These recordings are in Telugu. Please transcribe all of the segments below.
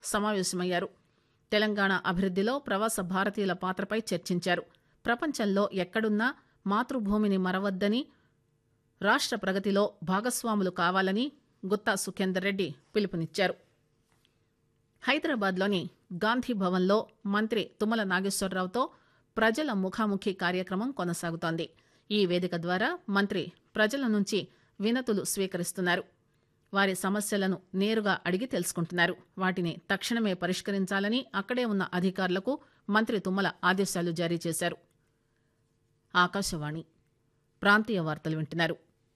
సమావేశమయ్యారు తెలంగాణ అభివృద్దిలో ప్రవాస భారతీయుల పాత్రపై చర్చించారు ప్రపంచంలో ఎక్కడున్నా మాతృభూమిని మరవద్దని రాష్ట ప్రగతిలో భాగస్వాములు కావాలని గుత్తా సుఖేందర్ రెడ్డి పిలుపునిచ్చారు హైదరాబాద్లోని గాంధీ భవన్లో మంత్రి తుమ్మల నాగేశ్వరరావుతో ప్రజల ముఖాముఖి కార్యక్రమం కొనసాగుతోంది ఈ వేదిక ద్వారా మంత్రి ప్రజల నుంచి వినతులు స్వీకరిస్తున్నారు వారి సమస్యలను నేరుగా అడిగి తెలుసుకుంటున్నారు వాటిని తక్షణమే పరిష్కరించాలని అక్కడే ఉన్న అధికారులకు మంత్రి తుమ్మల ఆదేశాలు జారీ చేశారు ఆకాశవాణి ప్రాంతీయ వార్తలు వింటున్నారు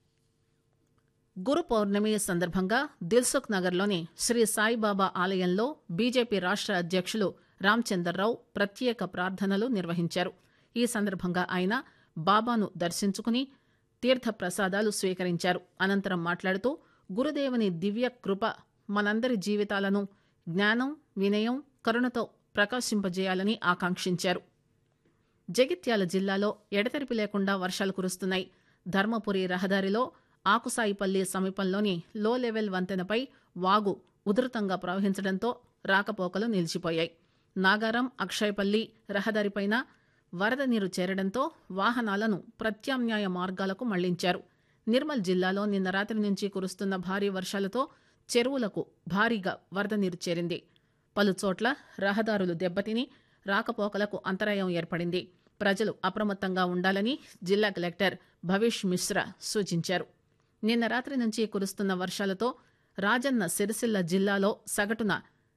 గురు పౌర్ణమి సందర్భంగా దిల్సుఖ్ నగర్లోని శ్రీ సాయిబాబా ఆలయంలో బీజేపీ రాష్ట అధ్యక్షులు రామచందర్రావు ప్రత్యేక ప్రార్థనలు నిర్వహించారు ఈ సందర్భంగా ఆయన బాబాను దర్శించుకుని తీర్థ ప్రసాదాలు స్వీకరించారు అనంతరం మాట్లాడుతూ గురుదేవుని దివ్య కృప మనందరి జీవితాలను జ్ఞానం వినయం కరుణతో ప్రకాశింపజేయాలని ఆకాంక్షించారు జగిత్యాల జిల్లాలో ఎడతెరిపి లేకుండా వర్షాలు కురుస్తున్నాయి ధర్మపురి రహదారిలో ఆకుసాయిపల్లి సమీపంలోని లో లెవెల్ వంతెనపై వాగు ఉధృతంగా ప్రవహించడంతో రాకపోకలు నిలిచిపోయాయి నాగారం అక్షయపల్లి రహదారిపైన వరద నీరు చేరడంతో వాహనాలను ప్రత్యామ్నాయ మార్గాలకు మళ్లించారు నిర్మల్ జిల్లాలో నిన్న రాత్రి నుంచి కురుస్తున్న భారీ వర్షాలతో చెరువులకు భారీగా వరద నీరు చేరింది పలుచోట్ల రహదారులు దెబ్బతిని రాకపోకలకు అంతరాయం ఏర్పడింది ప్రజలు అప్రమత్తంగా ఉండాలని జిల్లా కలెక్టర్ భవిష్ మిశ్రా సూచించారు నిన్న రాత్రి నుంచి కురుస్తున్న వర్షాలతో రాజన్న సిరిసిల్ల జిల్లాలో సగటున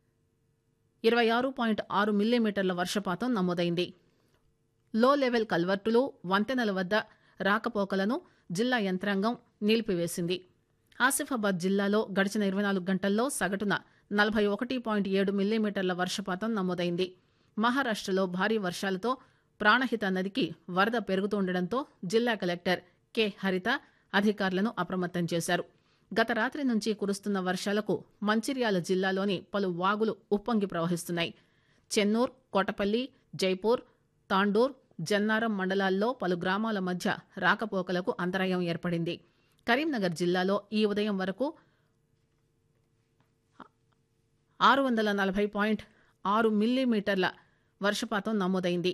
ఇరవై ఆరు పాయింట్ ఆరు మిల్లీమీటర్ల వర్షపాతం నమోదైంది లో లెవెల్ కల్వర్టులు వంతెనల వద్ద రాకపోకలను జిల్లా యంత్రాంగం నిలిపివేసింది ఆసిఫాబాద్ జిల్లాలో గడిచిన ఇరవై నాలుగు గంటల్లో సగటున నలభై ఒకటి పాయింట్ ఏడు మిల్లీమీటర్ల వర్షపాతం నమోదైంది మహారాష్టలో భారీ వర్షాలతో ప్రాణహిత నదికి వరద పెరుగుతుండటంతో జిల్లా కలెక్టర్ కె హరిత అధికారులను అప్రమత్తం చేశారు గత రాత్రి నుంచి కురుస్తున్న వర్షాలకు మంచిర్యాల జిల్లాలోని పలు వాగులు ఉప్పొంగి ప్రవహిస్తున్నాయి చెన్నూర్ కోటపల్లి జైపూర్ తాండూర్ జన్నారం మండలాల్లో పలు గ్రామాల మధ్య రాకపోకలకు అంతరాయం ఏర్పడింది కరీంనగర్ జిల్లాలో ఈ ఉదయం వరకు ఆరు వందల నలభై పాయింట్ ఆరు మిల్లీమీటర్ల వర్షపాతం నమోదైంది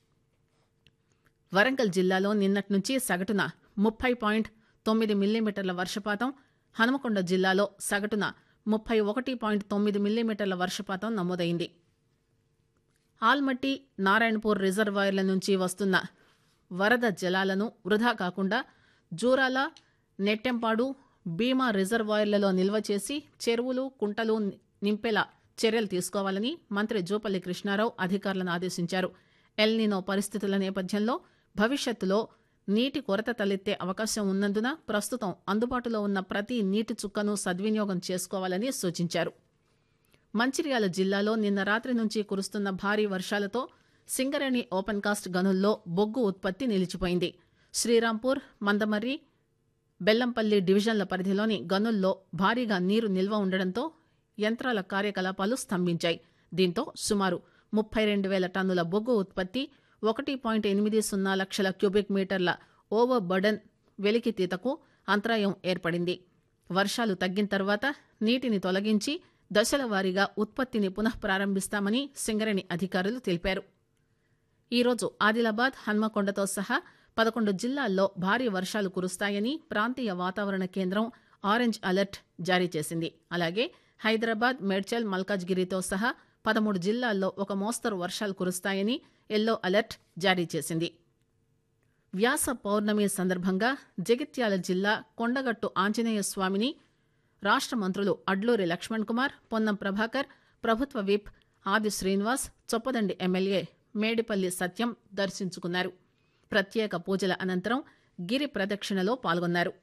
వరంగల్ జిల్లాలో నిన్నటి నుంచి సగటున ముప్పై పాయింట్ తొమ్మిది మిల్లీమీటర్ల వర్షపాతం హనుమకొండ జిల్లాలో సగటున ముప్పై ఒకటి పాయింట్ తొమ్మిది మిల్లీమీటర్ల వర్షపాతం నమోదైంది ఆల్మట్టి నారాయణపూర్ రిజర్వాయర్ల నుంచి వస్తున్న వరద జలాలను వృధా కాకుండా జూరాల నెట్టెంపాడు భీమా రిజర్వాయర్లలో నిల్వ చేసి చెరువులు కుంటలు నింపేలా చర్యలు తీసుకోవాలని మంత్రి జూపల్లి కృష్ణారావు అధికారులను ఆదేశించారు ఎల్నినో పరిస్థితుల నేపథ్యంలో భవిష్యత్తులో నీటి కొరత తలెత్తే అవకాశం ఉన్నందున ప్రస్తుతం అందుబాటులో ఉన్న ప్రతి నీటి చుక్కను సద్వినియోగం చేసుకోవాలని సూచించారు మంచిర్యాల జిల్లాలో నిన్న రాత్రి నుంచి కురుస్తున్న భారీ వర్షాలతో సింగరేణి ఓపెన్ కాస్ట్ గనుల్లో బొగ్గు ఉత్పత్తి నిలిచిపోయింది శ్రీరాంపూర్ మందమర్రి బెల్లంపల్లి డివిజన్ల పరిధిలోని గనుల్లో భారీగా నీరు నిల్వ ఉండడంతో యంత్రాల కార్యకలాపాలు స్తంభించాయి దీంతో సుమారు ముప్పై రెండు వేల టన్నుల బొగ్గు ఉత్పత్తి ఒకటి పాయింట్ ఎనిమిది సున్నా లక్షల క్యూబిక్ మీటర్ల ఓవర్ బర్డన్ వెలికితీతకు అంతరాయం ఏర్పడింది వర్షాలు తగ్గిన తర్వాత నీటిని తొలగించి దశల వారీగా ఉత్పత్తిని పునః ప్రారంభిస్తామని సింగరేణి అధికారులు తెలిపారు ఈరోజు ఆదిలాబాద్ హన్మకొండతో సహా పదకొండు జిల్లాల్లో భారీ వర్షాలు కురుస్తాయని ప్రాంతీయ వాతావరణ కేంద్రం ఆరెంజ్ అలర్ట్ జారీ చేసింది అలాగే హైదరాబాద్ మేడ్చల్ మల్కాజ్గిరితో సహా పదమూడు జిల్లాల్లో ఒక మోస్తరు వర్షాలు కురుస్తాయని ఎల్లో అలర్ట్ జారీ చేసింది వ్యాస పౌర్ణమి సందర్భంగా జగిత్యాల జిల్లా కొండగట్టు ఆంజనేయ స్వామిని రాష్ట మంత్రులు అడ్లూరి లక్ష్మణ్ కుమార్ పొన్నం ప్రభాకర్ ప్రభుత్వ విప్ ఆది శ్రీనివాస్ చొప్పదండి ఎమ్మెల్యే మేడిపల్లి సత్యం దర్శించుకున్నారు ప్రత్యేక పూజల అనంతరం గిరి ప్రదక్షిణలో పాల్గొన్నారు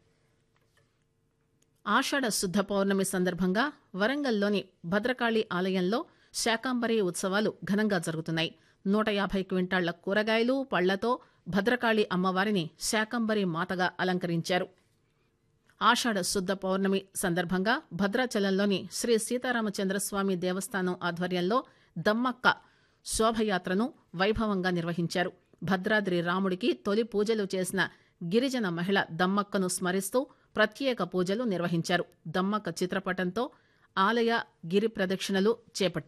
ఆషాఢ శుద్ధ పౌర్ణమి సందర్భంగా వరంగల్లోని భద్రకాళి ఆలయంలో శాకాంబరి ఉత్సవాలు ఘనంగా జరుగుతున్నాయి నూట యాభై క్వింటాళ్ల కూరగాయలు పళ్లతో భద్రకాళి అమ్మవారిని శాకంబరి మాతగా అలంకరించారు ఆషాఢ శుద్ధ పౌర్ణమి సందర్భంగా భద్రాచలంలోని శ్రీ సీతారామచంద్రస్వామి దేవస్థానం ఆధ్వర్యంలో దమ్మక్క శోభయాత్రను వైభవంగా నిర్వహించారు భద్రాద్రి రాముడికి తొలి పూజలు చేసిన గిరిజన మహిళ దమ్మక్కను స్మరిస్తూ ప్రత్యేక పూజలు నిర్వహించారు దమ్మక్క చిత్రపటంతో ఆలయ గిరి ప్రదక్షిణలు చేపట్టారు